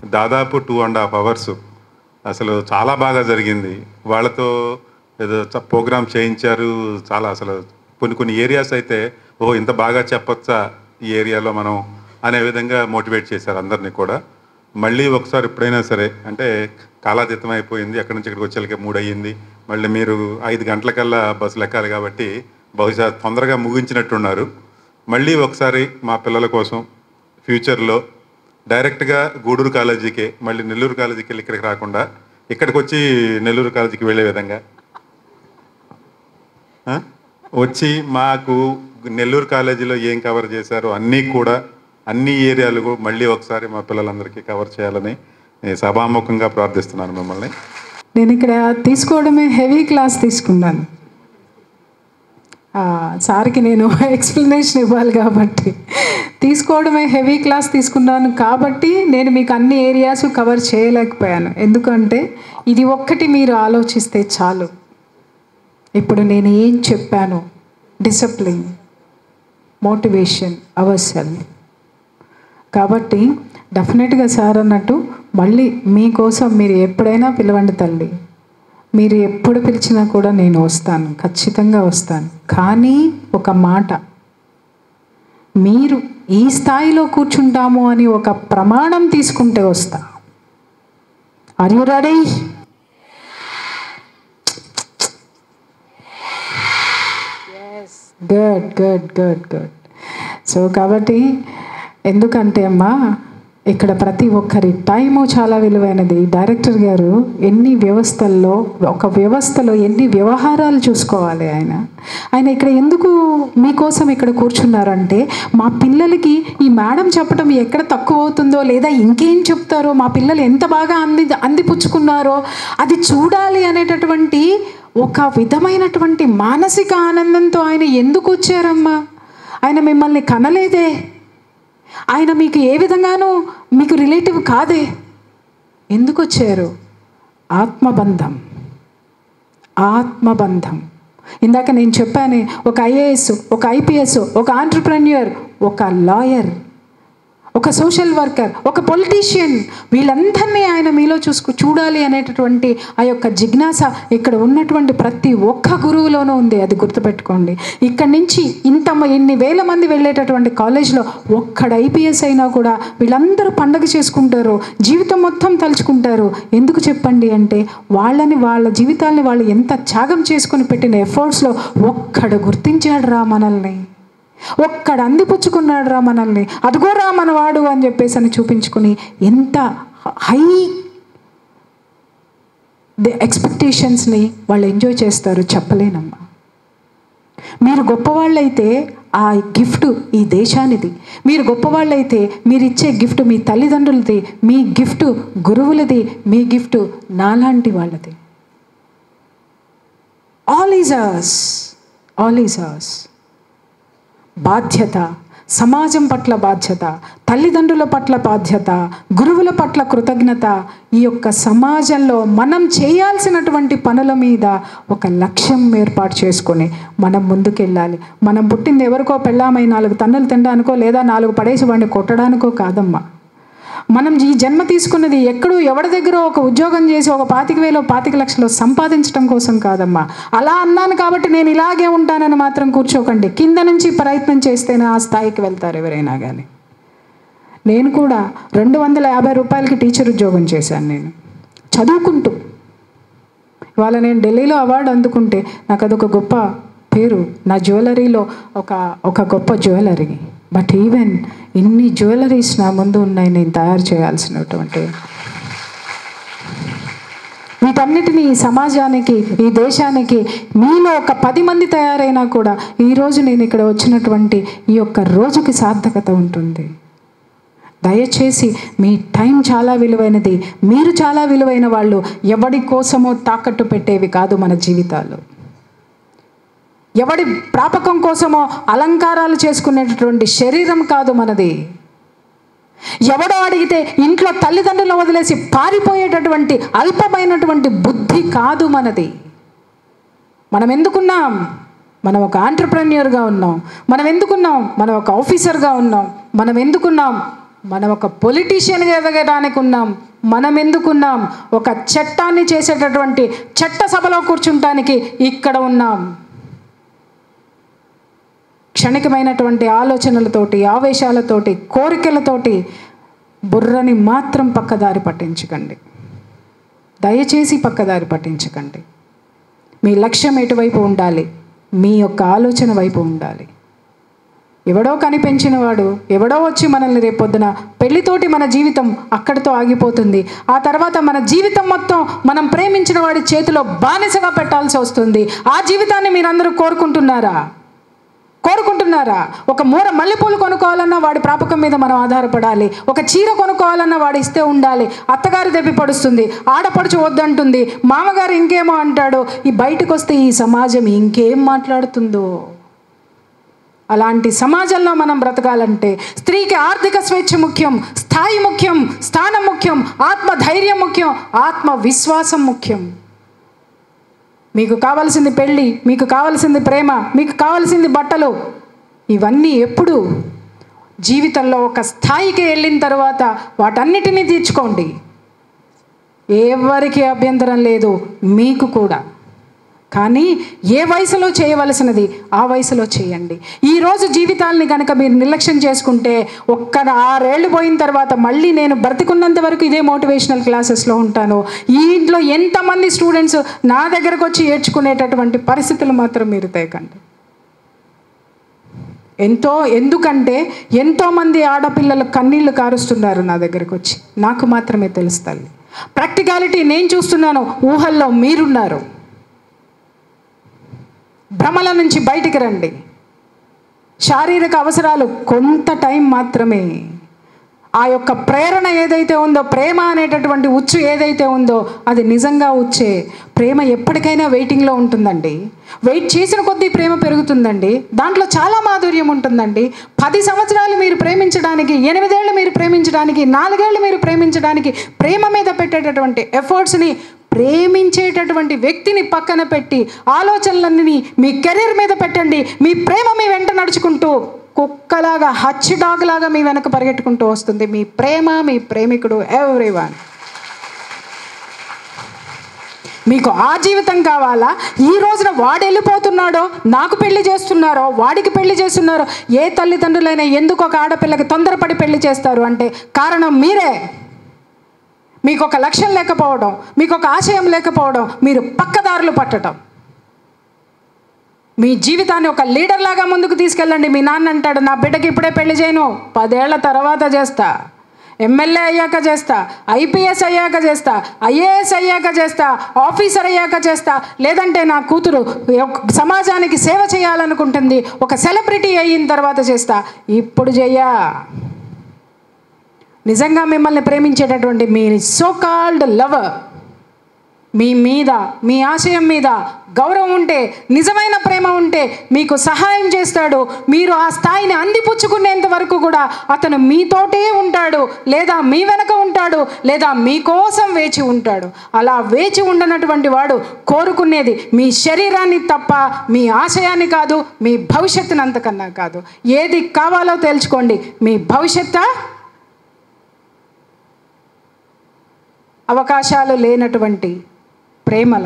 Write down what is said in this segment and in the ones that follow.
దాదాపు two and half hours అసలు చాలా బాగా జరిగింది వాళ్ళతో ఏదో ప్రోగ్రామ్ చేయించారు చాలా అసలు కొన్ని కొన్ని ఏరియాస్ అయితే ఓ ఇంత బాగా చెప్పొచ్చా ఈ ఏరియాలో మనం అనే విధంగా మోటివేట్ చేశారు అందరినీ కూడా మళ్ళీ ఒకసారి ఎప్పుడైనా సరే అంటే కాలాతీతం అయిపోయింది అక్కడి నుంచి ఇక్కడికి వచ్చేళ్ళకి మూడు అయ్యింది మళ్ళీ మీరు ఐదు గంటలకల్లా బస్సులు ఎక్కాలి కాబట్టి బహుశా తొందరగా ముగించినట్టున్నారు మళ్ళీ ఒకసారి మా పిల్లల కోసం ఫ్యూచర్లో డైరెక్ట్గా గూడూరు కాలేజీకే మళ్ళీ నెల్లూరు కాలేజీకి వెళ్ళి ఇక్కడికి రాకుండా ఇక్కడికి వచ్చి నెల్లూరు కాలేజీకి వెళ్ళే విధంగా ఆ? వచ్చి మాకు నెల్లూరు కాలేజీలో ఏం కవర్ చేశారో అన్నీ కూడా అన్ని ఏరియాలు కూడా మళ్ళీ ఒకసారి మా పిల్లలందరికీ కవర్ చేయాలని నేను సభాముఖంగా ప్రార్థిస్తున్నాను మిమ్మల్ని నేను ఇక్కడ తీసుకోవడమే హెవీ క్లాస్ తీసుకున్నాను ఆ, సార్కి నేను ఎక్స్ప్లెనేషన్ ఇవ్వాలి కాబట్టి తీసుకోవడమే హెవీ క్లాస్ తీసుకున్నాను కాబట్టి నేను మీకు అన్ని ఏరియాస్ కవర్ చేయలేకపోయాను ఎందుకంటే ఇది ఒక్కటి మీరు ఆలోచిస్తే చాలు ఇప్పుడు నేను ఏం చెప్పాను డిసిప్లిన్ మోటివేషన్ అవసరం కాబట్టి డెఫినెట్గా సార్ అన్నట్టు మళ్ళీ మీకోసం మీరు ఎప్పుడైనా పిలవండి తల్లి మీరు ఎప్పుడు పిలిచినా కూడా నేను వస్తాను ఖచ్చితంగా వస్తాను కానీ ఒక మాట మీరు ఈ స్థాయిలో కూర్చుంటాము అని ఒక ప్రమాణం తీసుకుంటే వస్తా are you ready good good good good so కాబట్టి ఎందుకంటే అమ్మా ఇక్కడ ప్రతి ఒక్కరి టైము చాలా విలువైనది డైరెక్టర్ గారు ఎన్ని వ్యవస్థల్లో ఒక వ్యవస్థలో ఎన్ని వ్యవహారాలు చూసుకోవాలి ఆయన ఆయన ఇక్కడ ఎందుకు మీకోసం ఇక్కడ కూర్చున్నారంటే మా పిల్లలకి ఈ మేడం చెప్పడం ఎక్కడ తక్కువ అవుతుందో లేదా ఇంకేం చెప్తారో మా పిల్లలు ఎంత బాగా అంది అందిపుచ్చుకున్నారో అది చూడాలి అనేటటువంటి ఒక విధమైనటువంటి మానసిక ఆనందంతో ఆయన ఎందుకు వచ్చారమ్మా ఆయన మిమ్మల్ని కనలేదే ఆయన మీకు ఏ విధంగానూ మీకు రిలేటివ్ కాదే ఎందుకు వచ్చారు ఆత్మబంధం ఆత్మబంధం ఇందాక నేను చెప్పాను ఒక ఐఏఎస్ ఒక ఐపీఎస్ ఒక ఆంటర్ప్రెన్యూర్ ఒక లాయర్ ఒక సోషల్ వర్కర్ ఒక పొలిటీషియన్ వీళ్ళందరినీ ఆయన మీలో చూసుకు చూడాలి అనేటటువంటి ఆ యొక్క జిజ్ఞాస ఇక్కడ ఉన్నటువంటి ప్రతి ఒక్క గురువులోనూ ఉంది అది గుర్తుపెట్టుకోండి ఇక్కడి నుంచి ఇంత మ- ఇన్ని వేల మంది వెళ్ళేటటువంటి కాలేజ్లో ఒక్కడ ఐపీఎస్ అయినా కూడా వీళ్ళందరూ పండగ చేసుకుంటారు జీవితం మొత్తం తలుచుకుంటారు ఎందుకు చెప్పండి అంటే వాళ్ళని వాళ్ళ జీవితాల్ని వాళ్ళు ఎంత త్యాగం చేసుకుని పెట్టిన ఎఫర్ట్స్లో ఒక్కడు గుర్తించాడు రా మనల్ని ఒక్కడు అందిపుచ్చుకున్నాడు రా మనల్ని అదిగోరా మనవాడు అని చెప్పేసి అని చూపించుకుని ఎంత హై ది ఎక్స్పెక్టేషన్స్ని వాళ్ళు ఎంజాయ్ చేస్తారు చెప్పలేనమ్మా మీరు గొప్పవాళ్ళైతే ఆ గిఫ్ట్ ఈ దేశానిది మీరు గొప్పవాళ్ళైతే మీరు ఇచ్చే గిఫ్ట్ మీ తల్లిదండ్రులది మీ గిఫ్ట్ గురువులది మీ గిఫ్ట్ నాలాంటి వాళ్ళది all is us all is us బాధ్యత సమాజం పట్ల బాధ్యత తల్లిదండ్రుల పట్ల బాధ్యత గురువుల పట్ల కృతజ్ఞత ఈ యొక్క సమాజంలో మనం చేయాల్సినటువంటి పనుల మీద ఒక లక్ష్యం ఏర్పాటు చేసుకొని మనం ముందుకెళ్ళాలి మనం పుట్టింది ఎవరికో పెళ్ళామై నాలుగు తన్నులు తినడానికో లేదా నాలుగు పడేసి వాడిని కొట్టడానికో కాదమ్మా మనం ఈ జన్మ తీసుకున్నది ఎక్కడో ఎవరి దగ్గర ఒక ఉద్యోగం చేసి ఒక పాతిక వేలో పాతిక లక్షలు సంపాదించడం కోసం కాదమ్మా అలా అన్నాను కాబట్టి నేను ఇలాగే ఉంటానని మాత్రం కూర్చోకండి కింద నుంచి ప్రయత్నం చేస్తేనే ఆ స్థాయికి వెళ్తారు ఎవరైనా కానీ నేను కూడా రెండు వందల యాభై రూపాయలకి టీచర్ ఉద్యోగం చేశాను నేను చదువుకుంటూ ఇవాళ నేను ఢిల్లీలో అవార్డు అందుకుంటే నాకు అదొక గొప్ప పేరు నా జ్యువెలరీలో ఒక ఒక గొప్ప జ్యువెలరీ బట్ ఈవెన్ ఇన్ని జ్యువెలరీస్ నా ముందు ఉన్నాయి నేను తయారు చేయాల్సినటువంటి వీటన్నిటిని ఈ సమాజానికి ఈ దేశానికి మీలో ఒక పది మంది తయారైనా కూడా ఈరోజు నేను ఇక్కడ వచ్చినటువంటి ఈ యొక్క రోజుకి సార్థకత ఉంటుంది దయచేసి మీ టైం చాలా విలువైనది మీరు చాలా విలువైన వాళ్ళు ఎవడి కోసమో తాకట్టు పెట్టేవి కాదు మన జీవితాలు ఎవడి ప్రాపకం కోసమో అలంకారాలు చేసుకునేటటువంటి శరీరం కాదు మనది ఎవడో అడిగితే ఇంట్లో తల్లిదండ్రులను వదిలేసి పారిపోయేటటువంటి అల్పమైనటువంటి బుద్ధి కాదు మనది మనం ఎందుకున్నాం మనం ఒక ఆంటర్ప్రెన్యూర్గా ఉన్నాం మనం ఎందుకున్నాం మనం ఒక ఆఫీసర్గా ఉన్నాం మనం ఎందుకున్నాం మనం ఒక పొలిటీషియన్గా ఎదగడానికి ఉన్నాం మనం ఎందుకున్నాం ఒక చట్టాన్ని చేసేటటువంటి చట్ట సభలో కూర్చుంటానికి ఇక్కడ ఉన్నాం క్షణికమైనటువంటి ఆలోచనలతోటి ఆవేశాలతోటి కోరికలతోటి బుర్రని మాత్రం పక్కదారి పట్టించకండి దయచేసి పక్కదారి పట్టించకండి మీ లక్ష్యం ఎటువైపు ఉండాలి మీ యొక్క ఆలోచన వైపు ఉండాలి ఎవడో కనిపెంచిన వాడు ఎవడో వచ్చి మనల్ని రేపొద్దున పెళ్లితోటి మన జీవితం అక్కడితో ఆగిపోతుంది ఆ తర్వాత మన జీవితం మొత్తం మనం ప్రేమించిన వాడి చేతిలో బానిసగా పెట్టాల్సి వస్తుంది ఆ జీవితాన్ని మీరందరూ కోరుకుంటున్నారా కోరుకుంటున్నారా ఒక మూర మల్లెపూలు కొనుక్కోవాలన్నా వాడి ప్రాపకం మీద మనం ఆధారపడాలి ఒక చీర కొనుక్కోవాలన్నా వాడు ఇస్తే ఉండాలి అత్తగారి దెబ్బి పడుస్తుంది ఆడపడుచు వద్దంటుంది మామగారు ఇంకేమో అంటాడు ఈ బయటకు వస్తే ఈ సమాజం ఇంకేం మాట్లాడుతుందో అలాంటి సమాజంలో మనం బ్రతకాలంటే స్త్రీకి ఆర్థిక స్వేచ్ఛ ముఖ్యం స్థాయి ముఖ్యం స్థానం ముఖ్యం ఆత్మ ధైర్యం ముఖ్యం ఆత్మ విశ్వాసం ముఖ్యం మీకు కావలసింది పెళ్ళి మీకు కావలసింది ప్రేమ మీకు కావలసింది బట్టలు ఇవన్నీ ఎప్పుడు జీవితంలో ఒక స్థాయికి వెళ్ళిన తర్వాత వాటన్నిటినీ తీర్చుకోండి ఎవరికి అభ్యంతరం లేదు మీకు కూడా కానీ ఏ వయసులో చేయవలసినది ఆ వయసులో చేయండి ఈరోజు జీవితాల్ని కనుక మీరు నిర్లక్ష్యం చేసుకుంటే ఒక్క ఆరేళ్ళు పోయిన తర్వాత మళ్ళీ నేను బ్రతికున్నంత వరకు ఇదే మోటివేషనల్ క్లాసెస్లో ఉంటాను ఈ ఇంట్లో ఎంతమంది స్టూడెంట్స్ నా దగ్గరకు వచ్చి ఏడ్చుకునేటటువంటి పరిస్థితులు మాత్రం మీరు తేకండి ఎంతో ఎందుకంటే ఎంతోమంది ఆడపిల్లలు కన్నీళ్లు కారుస్తున్నారు నా దగ్గరకు వచ్చి నాకు మాత్రమే తెలుసు తల్లి ప్రాక్టికాలిటీ నేను చూస్తున్నాను ఊహల్లో మీరున్నారు భ్రమల నుంచి బయటికి రండి శారీరక అవసరాలు కొంత టైం మాత్రమే ఆ యొక్క ప్రేరణ ఏదైతే ఉందో ప్రేమ అనేటటువంటి ఉచ్చు ఏదైతే ఉందో అది నిజంగా వచ్చే ప్రేమ ఎప్పటికైనా వెయిటింగ్లో ఉంటుందండి వెయిట్ చేసిన కొద్దీ ప్రేమ పెరుగుతుందండి దాంట్లో చాలా మాధుర్యం ఉంటుందండి పది సంవత్సరాలు మీరు ప్రేమించడానికి ఎనిమిదేళ్ళు మీరు ప్రేమించడానికి నాలుగేళ్ళు మీరు ప్రేమించడానికి ప్రేమ మీద పెట్టేటటువంటి ఎఫర్ట్స్ని ప్రేమించేటటువంటి వ్యక్తిని పక్కన పెట్టి ఆలోచనలన్నీ మీ కెరీర్ మీద పెట్టండి మీ ప్రేమ మీ వెంట నడుచుకుంటూ కుక్కలాగా హచ్ డాగ్ లాగా మీ వెనక పరిగెట్టుకుంటూ వస్తుంది మీ ప్రేమ మీ ప్రేమికుడు ఎవ్రీ వన్ మీకు ఆ జీవితం కావాలా ఈ రోజున వాడు వెళ్ళిపోతున్నాడో నాకు పెళ్లి చేస్తున్నారో వాడికి పెళ్లి చేస్తున్నారో ఏ తల్లిదండ్రులైనా ఎందుకు ఒక ఆడపిల్లకి తొందరపడి పెళ్లి చేస్తారు అంటే కారణం మీరే మీకు ఒక లక్ష్యం లేకపోవడం మీకు ఒక ఆశయం లేకపోవడం మీరు పక్కదారులు పట్టడం మీ జీవితాన్ని ఒక లీడర్ లాగా ముందుకు తీసుకెళ్ళండి మీ నాన్న అంటాడు నా బిడ్డకి ఇప్పుడే పెళ్లి చేయను పదేళ్ల తర్వాత చేస్తా ఎమ్మెల్యే అయ్యాక చేస్తా ఐపీఎస్ అయ్యాక చేస్తా ఐఏఎస్ అయ్యాక చేస్తా ఆఫీసర్ అయ్యాక చేస్తా లేదంటే నా కూతురు ఒక సమాజానికి సేవ చేయాలనుకుంటుంది ఒక సెలబ్రిటీ అయిన తర్వాత చేస్తా ఇప్పుడు చెయ్యా నిజంగా మిమ్మల్ని ప్రేమించేటటువంటి మీ సో కాల్డ్ లవర్ మీ మీద మీ ఆశయం మీద గౌరవం ఉంటే నిజమైన ప్రేమ ఉంటే మీకు సహాయం చేస్తాడు మీరు ఆ స్థాయిని అందిపుచ్చుకునేంత వరకు కూడా అతను మీతోటే ఉంటాడు లేదా మీ వెనక ఉంటాడు లేదా మీకోసం వేచి ఉంటాడు అలా వేచి ఉండనటువంటి వాడు కోరుకునేది మీ శరీరాన్ని తప్ప మీ ఆశయాన్ని కాదు మీ భవిష్యత్తుని అంతకన్నా కాదు ఏది కావాలో తెలుసుకోండి మీ భవిష్యత్తా అవకాశాలు లేనటువంటి ప్రేమల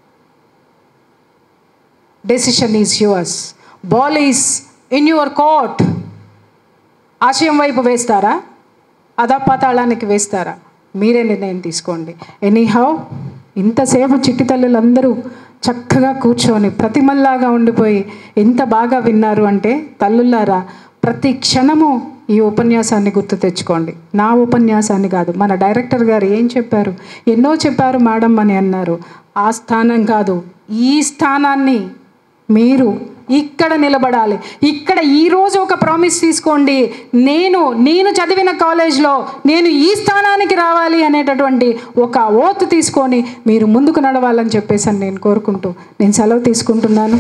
decision is yours ball is in your court ఆశయం వైపు వేస్తారా అధపాతాళానికి వేస్తారా మీరే నిర్ణయం తీసుకోండి ఎనీహౌ ఇంతసేపు చిట్టి తల్లులందరూ చక్కగా కూర్చొని ప్రతిమల్లాగా ఉండిపోయి ఎంత బాగా విన్నారు అంటే తల్లులారా ప్రతి క్షణము ఈ ఉపన్యాసాన్ని గుర్తు తెచ్చుకోండి నా ఉపన్యాసాన్ని కాదు మన డైరెక్టర్ గారు ఏం చెప్పారు ఎన్నో చెప్పారు మేడం అని అన్నారు ఆ స్థానం కాదు ఈ స్థానాన్ని మీరు ఇక్కడ నిలబడాలి ఇక్కడ ఈరోజు ఒక ప్రామిస్ తీసుకోండి నేను నేను చదివిన కాలేజ్లో నేను ఈ స్థానానికి రావాలి అనేటటువంటి ఒక ఓత్ తీసుకొని మీరు ముందుకు నడవాలని చెప్పేసి అని నేను కోరుకుంటూ నేను సెలవు తీసుకుంటున్నాను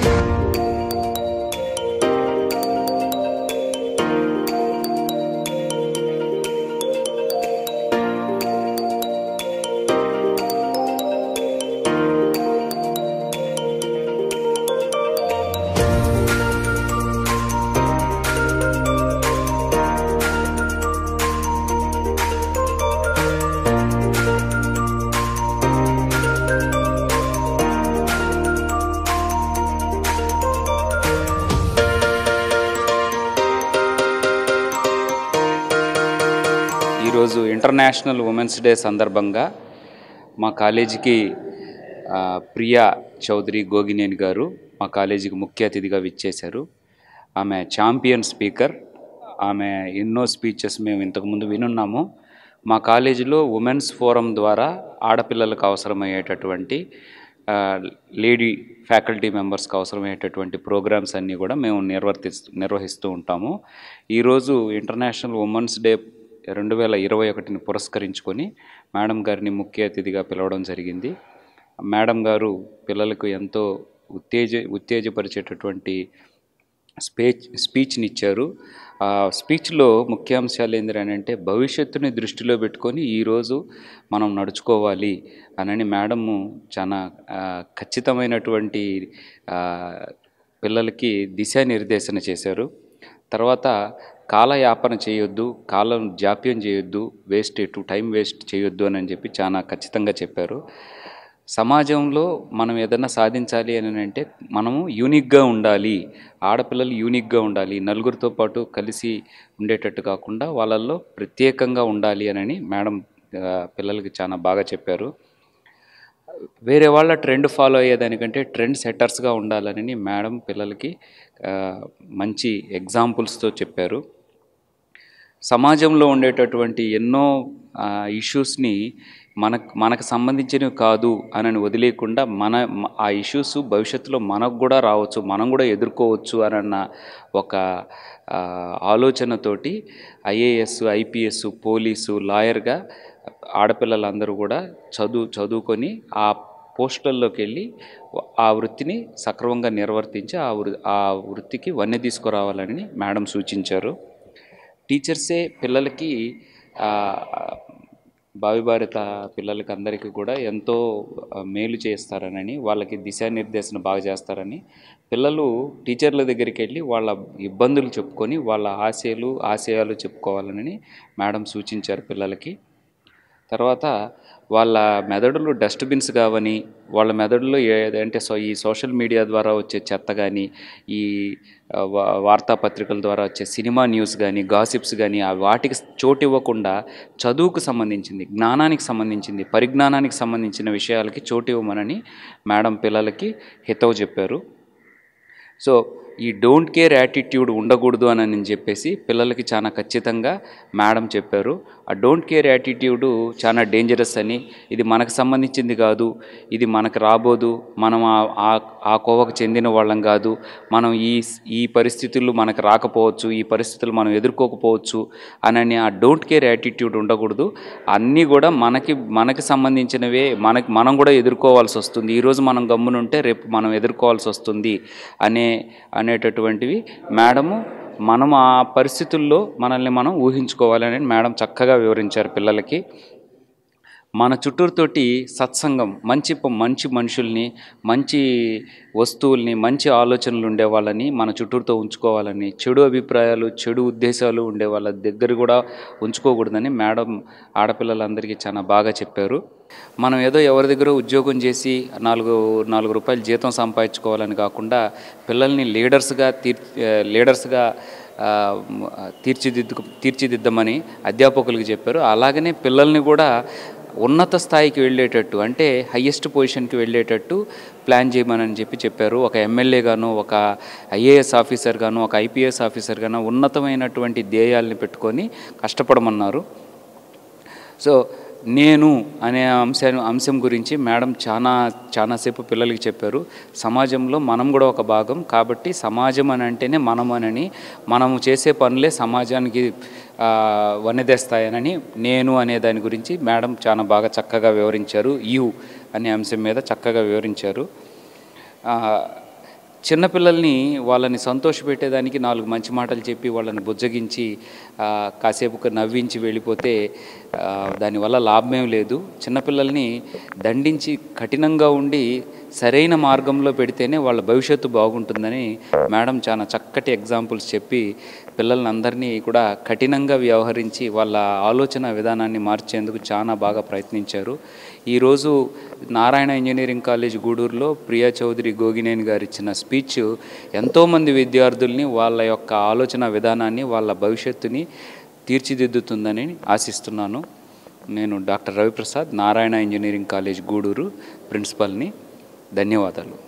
ఇంటర్నేషనల్ ఉమెన్స్ డే సందర్భంగా మా కాలేజీకి ఆ, ప్రియా చౌదరి గోగినేని గారు మా కాలేజీకి ముఖ్య అతిథిగా విచ్చేశారు ఆమె ఛాంపియన్ స్పీకర్ ఆమె ఎన్నో స్పీచెస్ మేము ఇంతకుముందు వినున్నాము మా కాలేజీలో ఉమెన్స్ ఫోరం ద్వారా ఆడపిల్లలకు అవసరమయ్యేటటువంటి ఆ, లేడీ ఫ్యాకల్టీ మెంబర్స్కి అవసరమయ్యేటటువంటి ప్రోగ్రామ్స్ అన్నీ కూడా మేము నిర్వర్తిస్తూ నిర్వహిస్తూ ఉంటాము ఈరోజు ఇంటర్నేషనల్ ఉమెన్స్ డే రెండు వేల ఇరవై ఒకటిని పురస్కరించుకొని మేడం గారిని ముఖ్య అతిథిగా పిలవడం జరిగింది మేడం గారు పిల్లలకు ఎంతో ఉత్తేజ ఉత్తేజపరిచేటటువంటి స్పీచ్ స్పీచ్ని ఇచ్చారు ఆ స్పీచ్లో ముఖ్యాంశాలు ఏంటంటే భవిష్యత్తుని దృష్టిలో పెట్టుకొని ఈరోజు మనం నడుచుకోవాలి అనని మేడము చాలా ఆ, ఖచ్చితమైనటువంటి ఆ, పిల్లలకి దిశానిర్దేశన చేశారు తర్వాత కాలయాపన చేయొద్దు కాలం జాప్యం చేయొద్దు వేస్ట్ ఎటు టైం వేస్ట్ చేయొద్దు అని చెప్పి చాలా ఖచ్చితంగా చెప్పారు సమాజంలో మనం ఏదైనా సాధించాలి అని అంటే మనము యూనిక్గా ఉండాలి ఆడపిల్లలు యూనిక్గా ఉండాలి నలుగురితో పాటు కలిసి ఉండేటట్టు కాకుండా వాళ్ళల్లో ప్రత్యేకంగా ఉండాలి అని మేడం ఆ, పిల్లలకి చాలా బాగా చెప్పారు వేరే వాళ్ళ ట్రెండ్ ఫాలో అయ్యేదానికంటే ట్రెండ్ సెట్టర్స్గా ఉండాలని మేడం పిల్లలకి ఆ, మంచి ఎగ్జాంపుల్స్తో చెప్పారు సమాజంలో ఉండేటటువంటి ఎన్నో ఇష్యూస్ని మనకు మనకు సంబంధించినవి కాదు అని వదిలేయకుండా మన మ- ఆ ఇష్యూస్ భవిష్యత్తులో మనకు కూడా రావచ్చు మనం కూడా ఎదుర్కోవచ్చు అనన్న ఒక ఆ, ఆలోచనతోటి ఐఏఎస్ ఐపీఎస్ పోలీసు లాయర్గా ఆడపిల్లలందరూ కూడా చదువు చదువుకొని ఆ పోస్టులలోకి వెళ్ళి ఆ వృత్తిని సక్రమంగా నిర్వర్తించి ఆ వృ ఆ వృత్తికి వన్నె తీసుకురావాలని మేడం సూచించారు టీచర్సే పిల్లలకి ఆ, భావి భారత పిల్లలకి అందరికీ కూడా ఎంతో ఆ, మేలు చేస్తారనని వాళ్ళకి దిశానిర్దేశన బాగా చేస్తారని పిల్లలు టీచర్ల దగ్గరికి వెళ్ళి వాళ్ళ ఇబ్బందులు చెప్పుకొని వాళ్ళ ఆశయాలు ఆశయాలు చెప్పుకోవాలని మేడం సూచించారు పిల్లలకి తర్వాత వాళ్ళ మెదడులు డస్ట్బిన్స్ కావని వాళ్ళ మెదడులో ఏదంటే సో ఈ సోషల్ మీడియా ద్వారా వచ్చే చెత్త కానీ ఈ ఆ, వా- వార్తాపత్రికల ద్వారా వచ్చే సినిమా న్యూస్ కానీ గాసిప్స్ కానీ ఆ వాటికి చోటు ఇవ్వకుండా చదువుకు సంబంధించింది జ్ఞానానికి సంబంధించింది పరిజ్ఞానానికి సంబంధించిన విషయాలకి చోటు ఇవ్వమనని మేడం పిల్లలకి హితవు చెప్పారు సో ఈ డోంట్ కేర్ యాటిట్యూడ్ ఉండకూడదు అని అని చెప్పేసి పిల్లలకి చాలా ఖచ్చితంగా మేడం చెప్పారు ఆ డోంట్ కేర్ యాటిట్యూడ్ చాలా డేంజరస్ అని ఇది మనకు సంబంధించింది కాదు ఇది మనకు రాబోదు మనం ఆ- ఆ- ఆ కోవకు చెందిన వాళ్ళం కాదు మనం ఈ ఈ పరిస్థితులు మనకు రాకపోవచ్చు ఈ పరిస్థితులు మనం ఎదుర్కోకపోవచ్చు అని ఆ డోంట్ కేర్ యాటిట్యూడ్ ఉండకూడదు అన్నీ కూడా మనకి మనకి సంబంధించినవే మనకి మనం కూడా ఎదుర్కోవాల్సి వస్తుంది ఈరోజు మనం గమ్మునుంటే రేపు మనం ఎదుర్కోవాల్సి వస్తుంది అనే అనేటటువంటివి మేడము మనం ఆ పరిస్థితుల్లో మనల్ని మనం ఊహించుకోవాలని మేడం చక్కగా వివరించారు పిల్లలకి మన చుట్టూరుతోటి సత్సంగం మంచి ప- మంచి మనుషుల్ని మంచి వస్తువుల్ని మంచి ఆలోచనలు ఉండే వాళ్ళని మన చుట్టూరుతో ఉంచుకోవాలని చెడు అభిప్రాయాలు చెడు ఉద్దేశాలు ఉండే వాళ్ళ దగ్గర కూడా ఉంచుకోకూడదని మేడం ఆడపిల్లలందరికీ చాలా బాగా చెప్పారు మనం ఏదో ఎవరి దగ్గర ఉద్యోగం చేసి నాలుగు నాలుగు రూపాయలు జీతం సంపాదించుకోవాలని కాకుండా పిల్లల్ని లీడర్స్గా తీర్ లీడర్స్గా ఆ, మ్, తీర్చిదిద్దు తీర్చిదిద్దమని అధ్యాపకులకు చెప్పారు అలాగనే పిల్లల్ని కూడా ఉన్నత స్థాయికి వెళ్ళేటట్టు అంటే హయ్యెస్ట్ పొజిషన్కి వెళ్ళేటట్టు ప్లాన్ చేయమని చెప్పి చెప్పారు ఒక ఎమ్మెల్యే గాను ఒక ఐఏఎస్ ఆఫీసర్ గాను ఒక ఐపీఎస్ ఆఫీసర్ గాను ఉన్నతమైనటువంటి ధ్యేయాల్ని పెట్టుకొని కష్టపడమన్నారు సో నేను అనే అంశం అంశం గురించి మేడం చాలా చాలాసేపు పిల్లలకి చెప్పారు సమాజంలో మనం కూడా ఒక భాగం కాబట్టి సమాజం అని అంటేనే మనం అనని మనము చేసే పనులే సమాజానికి ఆ, వన్నెదేస్తాయనని నేను అనే దాని గురించి మేడం చాలా బాగా చక్కగా వివరించారు యు అనే అంశం మీద చక్కగా వివరించారు ఆ, చిన్నపిల్లల్ని వాళ్ళని సంతోషపెట్టేదానికి నాలుగు మంచి మాటలు చెప్పి వాళ్ళని బుజ్జగించి ఆ, కాసేపు నవ్వించి వెళ్ళిపోతే ఆ, దానివల్ల లాభమేం లేదు చిన్నపిల్లల్ని దండించి కఠినంగా ఉండి సరైన మార్గంలో పెడితేనే వాళ్ళ భవిష్యత్తు బాగుంటుందని మేడం చాలా చక్కటి ఎగ్జాంపుల్స్ చెప్పి పిల్లల్ని అందరినీ కూడా కఠినంగా వ్యవహరించి వాళ్ళ ఆలోచన విధానాన్ని మార్చేందుకు చాలా బాగా ప్రయత్నించారు ఈరోజు నారాయణ ఇంజనీరింగ్ కాలేజ్ గూడూరులో ప్రియా చౌదరి గోగినేని గారు ఇచ్చిన స్పీచ్ ఎంతోమంది విద్యార్థుల్ని వాళ్ళ యొక్క ఆలోచన విధానాన్ని వాళ్ళ భవిష్యత్తుని తీర్చిదిద్దుతుందని ఆశిస్తున్నాను నేను doctor Raviprasad Narayana engineering college Gudur ప్రిన్సిపల్ని ధన్యవాదాలు